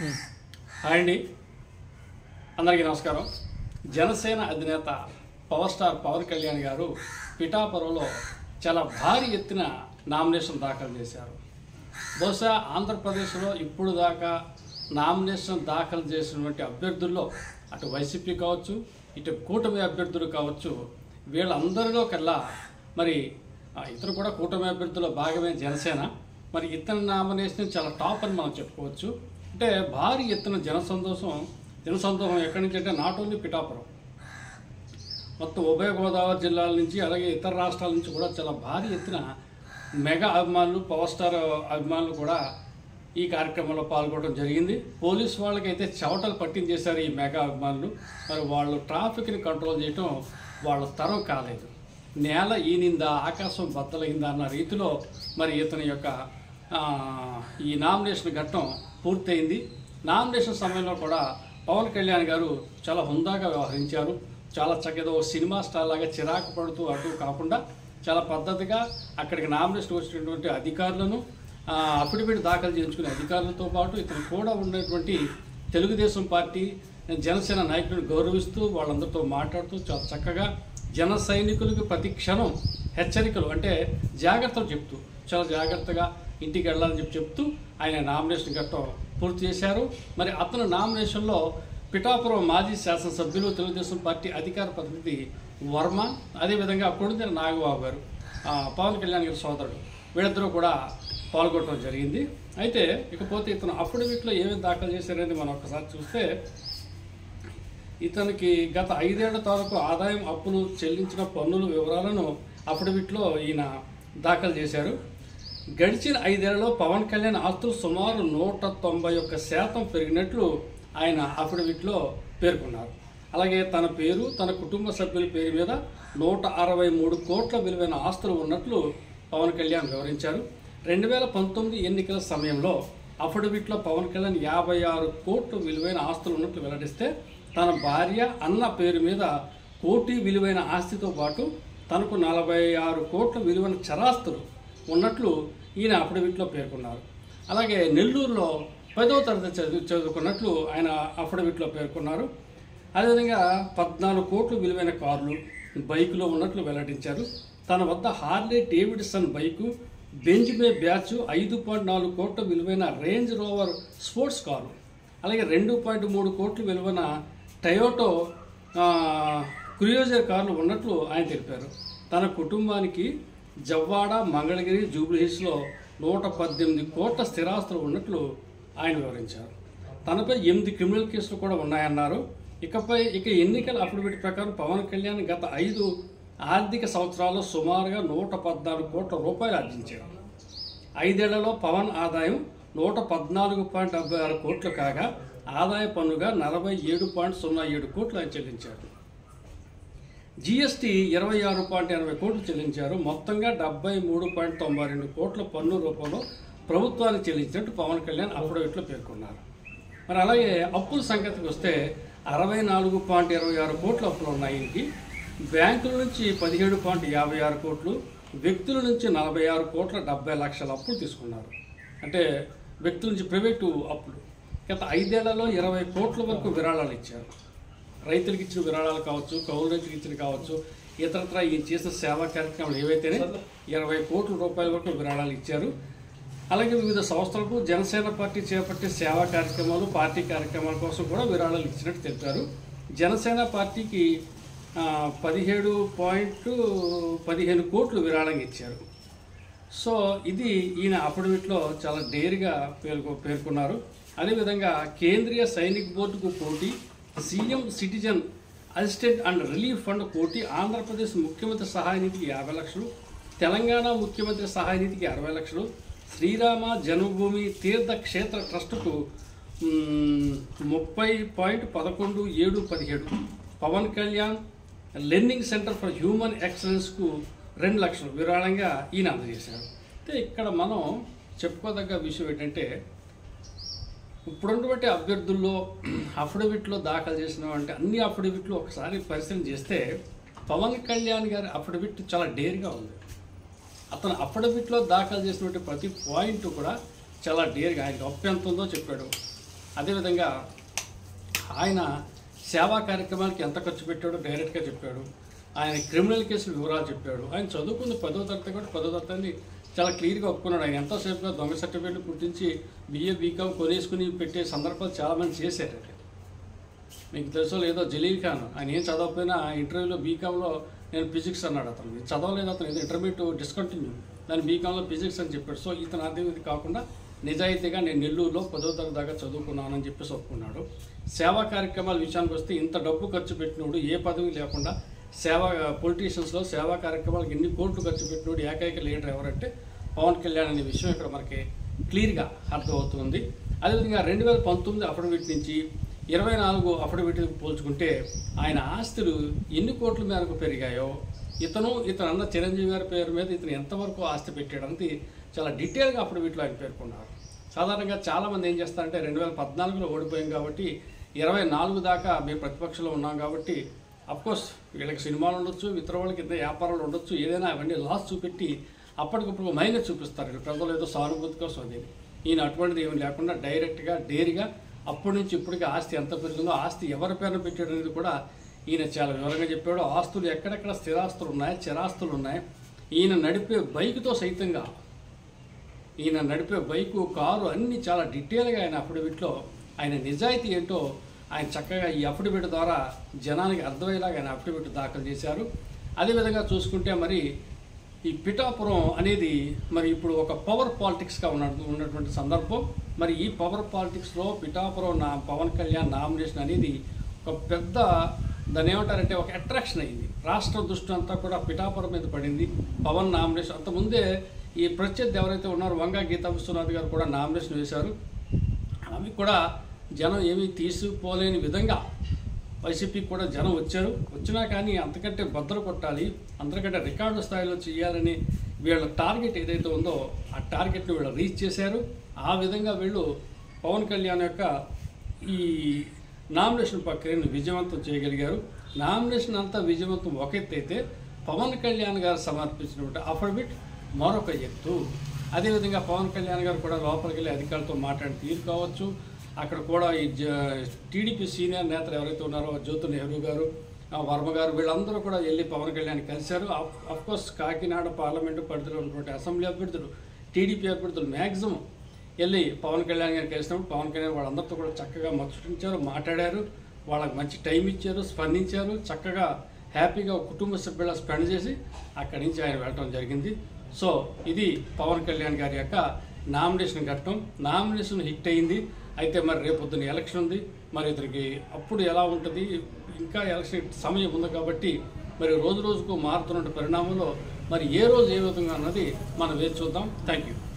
hi అండి అందరికీ నమస్కారం జనసేన అధినేత పవర్ స్టార్ పవన్ కళ్యాణ్ గారు పిఠాపురంలో చాలా భారీ ఎత్తున నామినేషన్ దాఖలు చేశారు బహుశా ఆంధ్రప్రదేశ్లో ఇప్పుడు దాకా నామినేషన్ దాఖలు చేసినటువంటి అభ్యర్థుల్లో అటు వైసీపీ కావచ్చు ఇటు కూటమి అభ్యర్థులు కావచ్చు వీళ్ళందరిలో కల్లా మరి ఆ, ఇతను కూడా కూటమి అభ్యర్థుల భాగమే జనసేన మరి ఇతని నామినేషన్ చాలా టాప్ అని మనం చెప్పుకోవచ్చు అంటే భారీ ఎత్తున జన సంతోషం జన సంతోషం ఎక్కడి నుంచి అంటే నాట్ ఓన్లీ పిఠాపురం మొత్తం ఉభయ గోదావరి జిల్లాల నుంచి అలాగే ఇతర రాష్ట్రాల నుంచి కూడా చాలా భారీ ఎత్తున మెగా అభిమానులు పవర్ స్టార్ అభిమానులు కూడా ఈ కార్యక్రమంలో పాల్గొనడం జరిగింది పోలీస్ వాళ్ళకైతే చవటలు పట్టించేశారు ఈ మెగా అభిమానులు మరి వాళ్ళు ట్రాఫిక్ని కంట్రోల్ చేయటం వాళ్ళ తరం కాలేదు నేల ఈనిందా ఆకాశం బద్దలైందా అన్న రీతిలో మరి ఇతని యొక్క ఆ, ఈ నామినేషన్ ఘట్టం పూర్తయింది నామినేషన్ సమయంలో కూడా పవన్ కళ్యాణ్ గారు చాలా హుందాగా వ్యవహరించారు చాలా చక్కగా ఓ సినిమా స్టార్ లాగా చిరాకు పడుతూ అటు కాకుండా చాలా పద్ధతిగా అక్కడికి నామినేషన్ వచ్చినటువంటి అధికారులను ఆ, అఫిడవిట్ దాఖలు చేయించుకునే అధికారులతో పాటు ఇతను కూడా ఉన్నటువంటి తెలుగుదేశం పార్టీ జనసేన నాయకులను గౌరవిస్తూ వాళ్ళందరితో మాట్లాడుతూ చాలా చక్కగా జన సైనికులకు ప్రతి క్షణం హెచ్చరికలు అంటే జాగ్రత్తలు చెప్తూ చాలా జాగ్రత్తగా ఇంటికి వెళ్ళాలని చెప్పి చెప్తూ ఆయన నామినేషన్ ఘట్టం పూర్తి చేశారు మరి అతను నామినేషన్లో పిఠాపురం మాజీ శాసనసభ్యులు తెలుగుదేశం పార్టీ అధికార ప్రతినిధి వర్మ అదేవిధంగా కొడుదెల నాగబాబు గారు ఆ, పవన్ కళ్యాణ్ గారి సోదరుడు వీళ్ళిద్దరూ కూడా పాల్గొనడం జరిగింది అయితే ఇకపోతే ఇతను అఫిడవిట్లో ఏమేమి దాఖలు చేశారనేది మనం ఒకసారి చూస్తే ఇతనికి గత ఐదేళ్ల తాలూకు ఆదాయం అప్పులు చెల్లించిన పన్నుల వివరాలను అఫిడవిట్లో ఈయన దాఖలు చేశారు గడిచిన ఐదేళ్లలో పవన్ కళ్యాణ్ ఆస్తులు సుమారు నూట తొంభై ఒక్క శాతం పెరిగినట్లు ఆయన అఫిడవిట్లో పేర్కొన్నారు అలాగే తన పేరు తన కుటుంబ సభ్యుల పేరు మీద నూట అరవై మూడు కోట్ల విలువైన ఆస్తులు ఉన్నట్లు పవన్ కళ్యాణ్ వివరించారు రెండు వేల పంతొమ్మిది ఎన్నికల సమయంలో అఫిడవిట్లో పవన్ కళ్యాణ్ యాభై ఆరు కోట్ల విలువైన ఆస్తులు ఉన్నట్లు వెల్లడిస్తే తన భార్య అన్న పేరు మీద కోటి విలువైన ఆస్తితో పాటు తనకు నలభై ఆరు కోట్ల విలువైన చరాస్తులు ఉన్నట్లు ఈయన అఫిడవిట్లో పేర్కొన్నారు అలాగే నెల్లూరులో పదవ తరగతి చదువు చదువుకున్నట్లు ఆయన అఫిడవిట్లో పేర్కొన్నారు అదేవిధంగా పద్నాలుగు కోట్ల విలువైన కార్లు బైకులో ఉన్నట్లు వెల్లడించారు తన వద్ద హార్లీ డేవిడ్సన్ బైకు బెంజ్మే బ్యాచ్ ఐదు పాయింట్ నాలుగు కోట్ల విలువైన రేంజ్ రోవర్ స్పోర్ట్స్ కారు అలాగే రెండు పాయింట్ మూడు కోట్ల విలువైన టయోటో ఆ, క్రూయజర్ కార్లు ఉన్నట్లు ఆయన తెలిపారు తన కుటుంబానికి జవ్వాడ మంగళగిరి జూబ్లీహిల్స్లో నూట పద్దెనిమిది కోట్ల స్థిరాస్తులు ఉన్నట్లు ఆయన వివరించారు తనపై ఎనిమిది క్రిమినల్ కేసులు కూడా ఉన్నాయన్నారు ఇకపై ఇక ఎన్నికల అఫిడవిట్ ప్రకారం పవన్ కళ్యాణ్ గత ఐదు ఆర్థిక సంవత్సరాల్లో సుమారుగా నూట పద్నాలుగు కోట్ల రూపాయలు ఆర్జించారు ఐదేళ్లలో పవన్ ఆదాయం నూట పద్నాలుగు పాయింట్ డెబ్బై ఆరు కోట్లు కాగా ఆదాయ పన్నుగా నలభై ఏడు పాయింట్ సున్నా ఏడు కోట్లు ఆయన చెల్లించారు జీఎస్టీ ఇరవై ఆరు పాయింట్ ఎనభై కోట్లు చెల్లించారు మొత్తంగా డెబ్బై మూడు పాయింట్ తొంభై రెండు కోట్ల పన్ను రూపంలో ప్రభుత్వానికి చెల్లించినట్టు పవన్ కళ్యాణ్ అఫిడవిట్లో పేర్కొన్నారు మరి అలాగే అప్పుల సంగతికి వస్తే అరవై నాలుగు పాయింట్ ఇరవై ఆరు కోట్ల అప్పులు ఉన్నాయి ఈయనకి బ్యాంకుల నుంచి పదిహేడు పాయింట్ యాభై ఆరు కోట్లు వ్యక్తుల నుంచి నలభై ఆరు కోట్ల డెబ్బై లక్షల అప్పులు తీసుకున్నారు అంటే వ్యక్తుల నుంచి ప్రైవేటు అప్పులు గత ఐదేళ్లలో ఇరవై కోట్ల వరకు విరాళాలు ఇచ్చారు రైతులకు ఇచ్చిన విరాళాలు కావచ్చు కౌలు రైతులకు ఇచ్చిన కావచ్చు ఇతరత్ర ఈయన చేసిన సేవా కార్యక్రమాలు ఏవైతేనే ఇరవై కోట్ల రూపాయల వరకు విరాళాలు ఇచ్చారు అలాగే వివిధ సంస్థలకు జనసేన పార్టీ చేపట్టే సేవా కార్యక్రమాలు పార్టీ కార్యక్రమాల కోసం కూడా విరాళాలు ఇచ్చినట్టు తెలిపారు జనసేన పార్టీకి ఆ, పదిహేడు పాయింట్ పదిహేను కోట్లు విరాళంగా ఇచ్చారు సో ఇది ఈయన అఫిడవిట్లో చాలా డేర్గా పేర్కొ పేర్కొన్నారు అదేవిధంగా కేంద్రీయ సైనిక్ బోర్డుకు కోటి CM citizen assistant and relief fund కోటి ఆంధ్రప్రదేశ్ ముఖ్యమంత్రి సహాయ నిధికి యాభై లక్షలు తెలంగాణ ముఖ్యమంత్రి సహాయ నిధికి అరవై లక్షలు శ్రీరామ జన్మభూమి తీర్థ క్షేత్ర ట్రస్టుకు మ్, ముప్పై పాయింట్ పదకొండు ఏడు పదిహేడు Pawan Kalyan learning centre for human ఎక్సలెన్స్కు రెండు లక్షలు విరాళంగా ఈయన అందజేశారు అయితే ఇక్కడ మనం చెప్పుకోదగ్గ విషయం ఏంటంటే ఇప్పుడున్నటువంటి అభ్యర్థుల్లో అఫిడవిట్లో దాఖలు చేసిన అంటే అన్ని అఫిడవిట్లు ఒకసారి పరిశీలన చేస్తే పవన్ కళ్యాణ్ గారి అఫిడవిట్ చాలా డేర్గా ఉంది అతను అఫిడవిట్లో దాఖలు చేసినటువంటి ప్రతి పాయింట్ కూడా చాలా డేర్గా ఆయనకు అప్పు ఎంత ఉందో చెప్పాడు అదేవిధంగా ఆయన సేవా కార్యక్రమానికి ఎంత ఖర్చు పెట్టాడో డైరెక్ట్గా చెప్పాడు ఆయన క్రిమినల్ కేసుల వివరాలు చెప్పాడు ఆయన చదువుకుంది పదో తరగతి కూడా పదో తరగతి చాలా క్లియర్గా ఒప్పుకున్నాడు ఆయన ఎంతోసేపుగా దొంగ సర్టిఫికేట్లు పుట్టించి బిఏ బీకామ్ కొనేసుకుని పెట్టే సందర్భాలు చాలామంది చేశారు మీకు తెలుసో లేదో జలీల్ ఖాన్ ఆయన ఏం చదవకపోయినా ఆ ఇంటర్వ్యూలో బీకామ్లో నేను ఫిజిక్స్ అన్నాడు అతను ఇది చదవలేదు అతను ఇది ఇంటర్మీడియట్ డిస్కంటిన్యూ దాని బీకామ్లో ఫిజిక్స్ అని చెప్పాడు సో ఇతను అదే ఇది కాకుండా నిజాయితీగా నేను నెల్లూరులో పదో తరగతి దాకా చదువుకున్నానని చెప్పేసి ఒప్పుకున్నాడు సేవా కార్యక్రమాల విషయానికి వస్తే ఇంత డబ్బు ఖర్చు పెట్టినోడు ఏ పదవి లేకుండా సేవా పొలిటీషియన్స్లో సేవా కార్యక్రమాలకు ఎన్ని కోట్లు ఖర్చు పెట్టినోడు ఏకైక లీడర్ ఎవరంటే పవన్ కళ్యాణ్ అనే విషయం ఇక్కడ మనకి క్లియర్గా అర్థమవుతుంది అదేవిధంగా రెండు వేల పంతొమ్మిది అఫిడవిట్ నుంచి ఇరవై నాలుగు అఫిడవిట్ పోల్చుకుంటే ఆయన ఆస్తులు ఎన్ని కోట్ల మేరకు పెరిగాయో ఇతను ఇతను అన్న చిరంజీవి గారి పేరు మీద ఇతను ఎంతవరకు ఆస్తి పెట్టాడనేది చాలా డీటెయిల్గా అఫిడవిట్లో ఆయన పేర్కొన్నారు సాధారణంగా చాలామంది ఏం చేస్తారంటే రెండు వేల పద్నాలుగులో ఓడిపోయాం కాబట్టి ఇరవై నాలుగు దాకా మేము ప్రతిపక్షంలో ఉన్నాం కాబట్టి అఫ్కోర్స్ వీళ్ళకి సినిమాలు ఉండొచ్చు ఇతర వాళ్ళకి ఇతర వ్యాపారాలు ఉండొచ్చు ఏదైనా అవన్నీ లాస్ చూపెట్టి అప్పటికప్పుడు మైనస్ చూపిస్తారు వీళ్ళు ప్రజలు ఏదో సానుభూతి కోసం అది ఈయన అటువంటిది ఏమి లేకుండా డైరెక్ట్గా డేరిగా అప్పటి నుంచి ఇప్పటికి ఆస్తి ఎంత పెరిగిందో ఆస్తి ఎవరి పేరున పెట్టాడు అనేది కూడా ఈయన చాలా వివరంగా చెప్పాడు ఆస్తులు ఎక్కడెక్కడ స్థిరాస్తులు ఉన్నాయి చిరాస్తులు ఉన్నాయి ఈయన నడిపే బైక్తో సైతంగా ఈయన నడిపే బైకు కారు అన్నీ చాలా డీటెయిల్గా ఆయన అఫిడవిట్లో ఆయన నిజాయితీ ఏంటో ఆయన చక్కగా ఈ అఫిడవిట్ ద్వారా జనానికి అర్థమయ్యేలాగా ఆయన అఫిడవిట్ దాఖలు చేశారు అదేవిధంగా చూసుకుంటే మరి ఈ పిఠాపురం అనేది మరి ఇప్పుడు ఒక పవర్ పాలిటిక్స్గా ఉన్న ఉన్నటువంటి సందర్భం మరి ఈ పవర్ పాలిటిక్స్లో పిఠాపురం నా పవన్ కళ్యాణ్ నామినేషన్ అనేది ఒక పెద్ద దాన్ని ఏమంటారంటే ఒక అట్రాక్షన్ అయింది రాష్ట్ర దృష్టి అంతా కూడా పిఠాపురం మీద పడింది పవన్ నామినేషన్ అంతకుముందే ఈ ప్రత్యర్థి ఎవరైతే ఉన్నారో వంగా గీతా విశ్వనాథ్ గారు కూడా నామినేషన్ వేశారు అవి కూడా జనం ఏమీ తీసుకుపోలేని విధంగా వైసీపీకి కూడా జనం వచ్చారు వచ్చినా కానీ అంతకంటే భద్ర కొట్టాలి అంతకంటే రికార్డు స్థాయిలో చేయాలని వీళ్ళ టార్గెట్ ఏదైతే ఉందో ఆ టార్గెట్ని వీళ్ళు రీచ్ చేశారు ఆ విధంగా వీళ్ళు పవన్ కళ్యాణ్ యొక్క ఈ నామినేషన్ ప్రక్రియను విజయవంతం చేయగలిగారు నామినేషన్ అంతా విజయవంతం ఒక ఎత్తు అయితే పవన్ కళ్యాణ్ గారు సమర్పించినటువంటి అఫిడవిట్ మరొక ఎత్తు అదేవిధంగా పవన్ కళ్యాణ్ గారు కూడా లోపలికి వెళ్ళి అధికారులతో మాట్లాడి తీరు కావచ్చు అక్కడ కూడా ఈ టీడీపీ సీనియర్ నేతలు ఎవరైతే ఉన్నారో జ్యోతి నెహ్రూ గారు ఆ వర్మ గారు వీళ్ళందరూ కూడా వెళ్ళి పవన్ కళ్యాణ్ కలిశారు అఫ్ కోర్స్ కాకినాడ పార్లమెంటు పరిధిలో ఉన్నటువంటి అసెంబ్లీ అభ్యర్థులు టీడీపీ అభ్యర్థులు మ్యాక్సిమం వెళ్ళి పవన్ కళ్యాణ్ గారిని కలిసినప్పుడు పవన్ కళ్యాణ్ వాళ్ళందరితో కూడా చక్కగా మచ్చుటించారు మాట్లాడారు వాళ్ళకి మంచి టైం ఇచ్చారు స్పందించారు చక్కగా హ్యాపీగా ఒక కుటుంబ సభ్యుల స్పెండ్ చేసి అక్కడి నుంచి ఆయన వెళ్ళడం జరిగింది సో ఇది పవన్ కళ్యాణ్ గారి యొక్క నామినేషన్ ఘట్టం నామినేషన్ హిట్ అయింది అయితే మరి రేపొద్దున ఎలక్షన్ ఉంది మరి ఇతనికి అప్పుడు ఎలా ఉంటుంది ఇంకా ఎలక్షన్ సమయం ఉంది కాబట్టి మరి రోజు రోజుకు మారుతున్న పరిణామంలో మరి ఏ రోజు ఏ విధంగా అన్నది మనం వేచి చూద్దాం థ్యాంక్ యూ